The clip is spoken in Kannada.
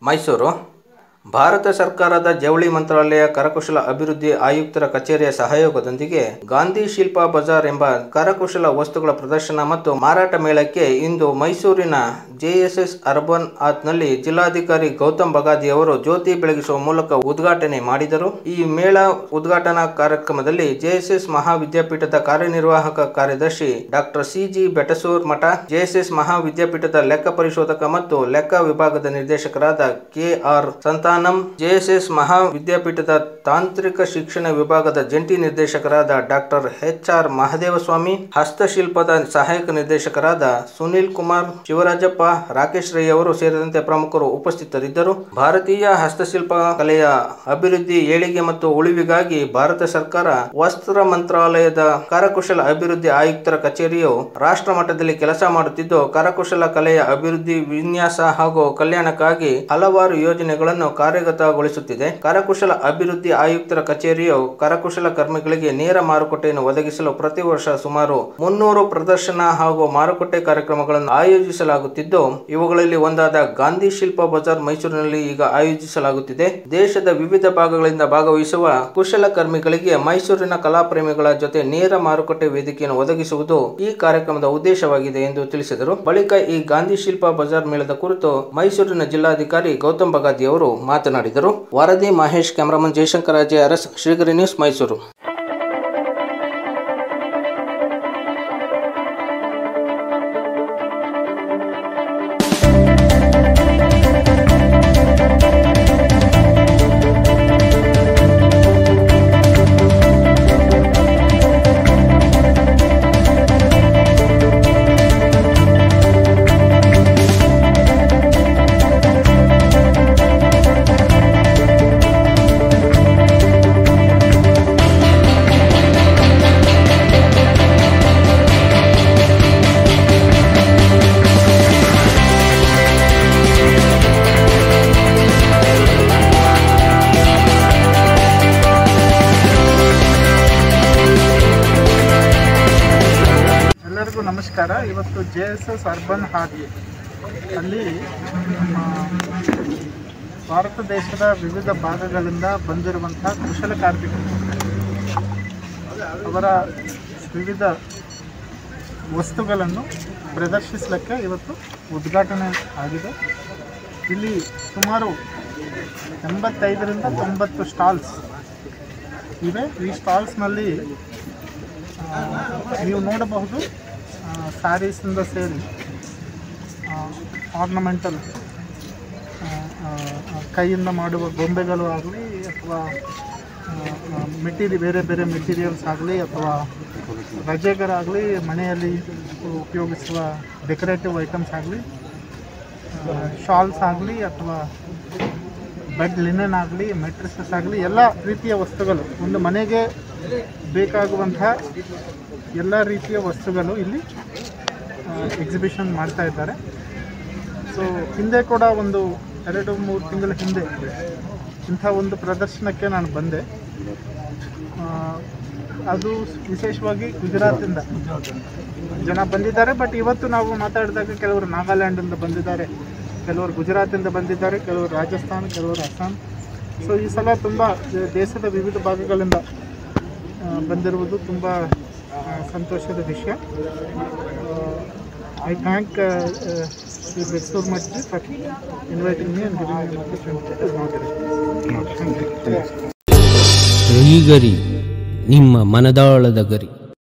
ಮೈಸೂರು ಭಾರತ ಸರ್ಕಾರದ ಜವಳಿ ಮಂತ್ರಾಲಯ ಕರಕುಶಲ ಅಭಿವೃದ್ಧಿ ಆಯುಕ್ತರ ಕಚೇರಿಯ ಸಹಯೋಗದೊಂದಿಗೆ ಗಾಂಧಿ ಶಿಲ್ಪ ಬಜಾರ್ ಎಂಬ ಕರಕುಶಲ ವಸ್ತುಗಳ ಪ್ರದರ್ಶನ ಮತ್ತು ಮಾರಾಟ ಮೇಳಕ್ಕೆ ಇಂದು ಮೈಸೂರಿನ ಜೆಎಸ್ಎಸ್ ಅರ್ಬನ್ ಆತ್ನಲ್ಲಿ ಜಿಲ್ಲಾಧಿಕಾರಿ ಗೌತಮ್ ಬಗಾದಿ ಅವರು ಜ್ಯೋತಿ ಬೆಳಗಿಸುವ ಮೂಲಕ ಉದ್ಘಾಟನೆ ಮಾಡಿದರು ಈ ಮೇಳ ಉದ್ಘಾಟನಾ ಕಾರ್ಯಕ್ರಮದಲ್ಲಿ ಜೆಎಸ್ಎಸ್ ಮಹಾವಿದ್ಯಾಪೀಠದ ಕಾರ್ಯನಿರ್ವಾಹಕ ಕಾರ್ಯದರ್ಶಿ ಡಾಕ್ಟರ್ ಸಿಜಿ ಬೆಟಸೂರ್ ಮಠ ಜೆಎಸ್ಎಸ್ ಮಹಾವಿದ್ಯಾಪೀಠದ ಲೆಕ್ಕ ಪರಿಶೋಧಕ ಮತ್ತು ಲೆಕ್ಕ ವಿಭಾಗದ ನಿರ್ದೇಶಕರಾದ ಕೆಆರ್ ಸಂತಾನಂ ಜೆಎಸ್ಎಸ್ ಮಹಾವಿದ್ಯಾಪೀಠದ ತಾಂತ್ರಿಕ ಶಿಕ್ಷಣ ವಿಭಾಗದ ಜಂಟಿ ನಿರ್ದೇಶಕರಾದ ಡಾಕ್ಟರ್ ಎಚ್ ಆರ್ ಮಹದೇವಸ್ವಾಮಿ ಹಸ್ತಶಿಲ್ಪದ ಸಹಾಯಕ ನಿರ್ದೇಶಕರಾದ ಸುನಿಲ್ ಕುಮಾರ್ ಶಿವರಾಜಪ್ಪ ರಾಕೇಶ್ ರೈ ಅವರು ಸೇರಿದಂತೆ ಪ್ರಮುಖರು ಉಪಸ್ಥಿತರಿದ್ದರು ಭಾರತೀಯ ಹಸ್ತಶಿಲ್ಪ ಕಲೆಯ ಅಭಿವೃದ್ಧಿ ಏಳಿಗೆ ಮತ್ತು ಉಳಿವಿಗಾಗಿ ಭಾರತ ಸರ್ಕಾರ ವಸ್ತ್ರ ಮಂತ್ರಾಲಯದ ಕರಕುಶಲ ಅಭಿವೃದ್ಧಿ ಆಯುಕ್ತರ ಕಚೇರಿಯು ರಾಷ್ಟ್ರ ಮಟ್ಟದಲ್ಲಿ ಕೆಲಸ ಮಾಡುತ್ತಿದ್ದು ಕರಕುಶಲ ಕಲೆಯ ಅಭಿವೃದ್ಧಿ ವಿನ್ಯಾಸ ಹಾಗೂ ಕಲ್ಯಾಣಕ್ಕಾಗಿ ಹಲವಾರು ಯೋಜನೆಗಳನ್ನು ಕಾರ್ಯಗತಗೊಳಿಸುತ್ತಿದೆ ಕರಕುಶಲ ಅಭಿವೃದ್ಧಿ ಆಯುಕ್ತರ ಕಚೇರಿಯು ಕರಕುಶಲ ಕರ್ಮಿಗಳಿಗೆ ನೇರ ಮಾರುಕಟ್ಟೆಯನ್ನು ಒದಗಿಸಲು ಪ್ರತಿ ವರ್ಷ ಸುಮಾರು ಮುನ್ನೂರು ಪ್ರದರ್ಶನ ಹಾಗೂ ಮಾರುಕಟ್ಟೆ ಕಾರ್ಯಕ್ರಮಗಳನ್ನು ಆಯೋಜಿಸಲಾಗುತ್ತಿದ್ದು ಇವುಗಳಲ್ಲಿ ಒಂದಾದ ಗಾಂಧಿ ಶಿಲ್ಪ ಬಜಾರ್ ಮೈಸೂರಿನಲ್ಲಿ ಈಗ ಆಯೋಜಿಸಲಾಗುತ್ತಿದೆ ದೇಶದ ವಿವಿಧ ಭಾಗಗಳಿಂದ ಭಾಗವಹಿಸುವ ಕುಶಲಕರ್ಮಿಗಳಿಗೆ ಮೈಸೂರಿನ ಕಲಾಪ್ರೇಮಿಗಳ ಜೊತೆ ನೇರ ಮಾರುಕಟ್ಟೆ ವೇದಿಕೆಯನ್ನು ಒದಗಿಸುವುದು ಈ ಕಾರ್ಯಕ್ರಮದ ಉದ್ದೇಶವಾಗಿದೆ ಎಂದು ತಿಳಿಸಿದರು ಬಳಿಕ ಈ ಗಾಂಧಿ ಶಿಲ್ಪ ಬಜಾರ್ ಮೇಳದ ಕುರಿತು ಮೈಸೂರಿನ ಜಿಲ್ಲಾಧಿಕಾರಿ ಗೌತಮ್ ಬಗಾದಿ ಅವರು ಮಾತನಾಡಿದರು ವರದಿ ಮಹೇಶ್ ಕ್ಯಾಮರಾಮನ್ ಜಯಶಂಕರ್ ಅಜಯ್ ಅರಸ್ ಶ್ರೀಗರಿ ನ್ಯೂಸ್ ಮೈಸೂರು ಎಲ್ಲರಿಗೂ ನಮಸ್ಕಾರ ಇವತ್ತು J S S urban haat ಅಲ್ಲಿ ನಮ್ಮ ಭಾರತ ದೇಶದ ವಿವಿಧ ಭಾಗಗಳಿಂದ ಬಂದಿರುವಂಥ ಕುಶಲ ಕಾರ್ಮಿಕರು ಅವರ ವಿವಿಧ ವಸ್ತುಗಳನ್ನು ಪ್ರದರ್ಶಿಸಲಿಕ್ಕೆ ಇವತ್ತು ಉದ್ಘಾಟನೆ ಆಗಿದೆ ಇಲ್ಲಿ ಸುಮಾರು ಎಂಬತ್ತೈದರಿಂದ ತೊಂಬತ್ತು ಸ್ಟಾಲ್ಸ್ ಇವೆ ಈ ಸ್ಟಾಲ್ಸ್ನಲ್ಲಿ ಆ, ನೀವು ನೋಡಬಹುದು ಸ್ಯಾರೀಸಿಂದ ಸೇರಿ ಆರ್ನಮೆಂಟಲ್ ಕೈಯಿಂದ ಮಾಡುವ ಗೊಂಬೆಗಳು ಆಗಲಿ ಅಥವಾ ಮೆಟೀರಿಯಲ್ ಬೇರೆ ಬೇರೆ ಮೆಟೀರಿಯಲ್ಸ್ ಆಗಲಿ ಅಥವಾ ರಜೆಗರಾಗಲಿ ಮನೆಯಲ್ಲಿ ಉಪಯೋಗಿಸುವ ಡೆಕೋರೇಟಿವ್ ಐಟಮ್ಸ್ ಆಗಲಿ ಶಾಲ್ಸ್ ಆಗಲಿ ಅಥವಾ ಬೆಡ್ ಲಿನೆನ್ ಆಗಲಿ ಮೆಟ್ರಿಸಸ್ ಆಗಲಿ ಎಲ್ಲ ರೀತಿಯ ವಸ್ತುಗಳು ಒಂದು ಮನೆಗೆ ಬೇಕಾಗುವಂತಹ ಎಲ್ಲ ರೀತಿಯ ವಸ್ತುಗಳು ಇಲ್ಲಿ ಎಕ್ಸಿಬಿಷನ್ ಮಾಡ್ತಾ ಇದ್ದಾರೆ ಸೊ ಹಿಂದೆ ಕೂಡ ಒಂದು ಎರಡು ಮೂರು ತಿಂಗಳ ಹಿಂದೆ ಇಂಥ ಒಂದು ಪ್ರದರ್ಶನಕ್ಕೆ ನಾನು ಬಂದೆ ಆ, ಅದು ವಿಶೇಷವಾಗಿ ಗುಜರಾತಿಂದ ಜನ ಬಂದಿದ್ದಾರೆ ಬಟ್ ಇವತ್ತು ನಾವು ಮಾತಾಡಿದಾಗ ಕೆಲವರು ನಾಗಾಲ್ಯಾಂಡಿಂದ ಬಂದಿದ್ದಾರೆ ಕೆಲವರು ಗುಜರಾತಿಂದ ಬಂದಿದ್ದಾರೆ ಕೆಲವರು ರಾಜಸ್ಥಾನ್ ಕೆಲವರು ಅಸ್ಸಾಂ ಸೊ ಈ ಸಲ ತುಂಬ ದೇಶದ ವಿವಿಧ ಭಾಗಗಳಿಂದ ಆ, ಬಂದಿರುವುದು ತುಂಬ ಆ, ಸಂತೋಷದ ವಿಷಯ ಐ ಥ್ಯಾಂಕ್ ಶ್ರೀ ಬೆಕ್ಸೂರ್ ಮಟ್ಟಿ for inviting me and giving me opportunity to not thank you ಶ್ರೀಗರಿ ನಿಮ್ಮ ಮನದಾಳದ ಗರಿ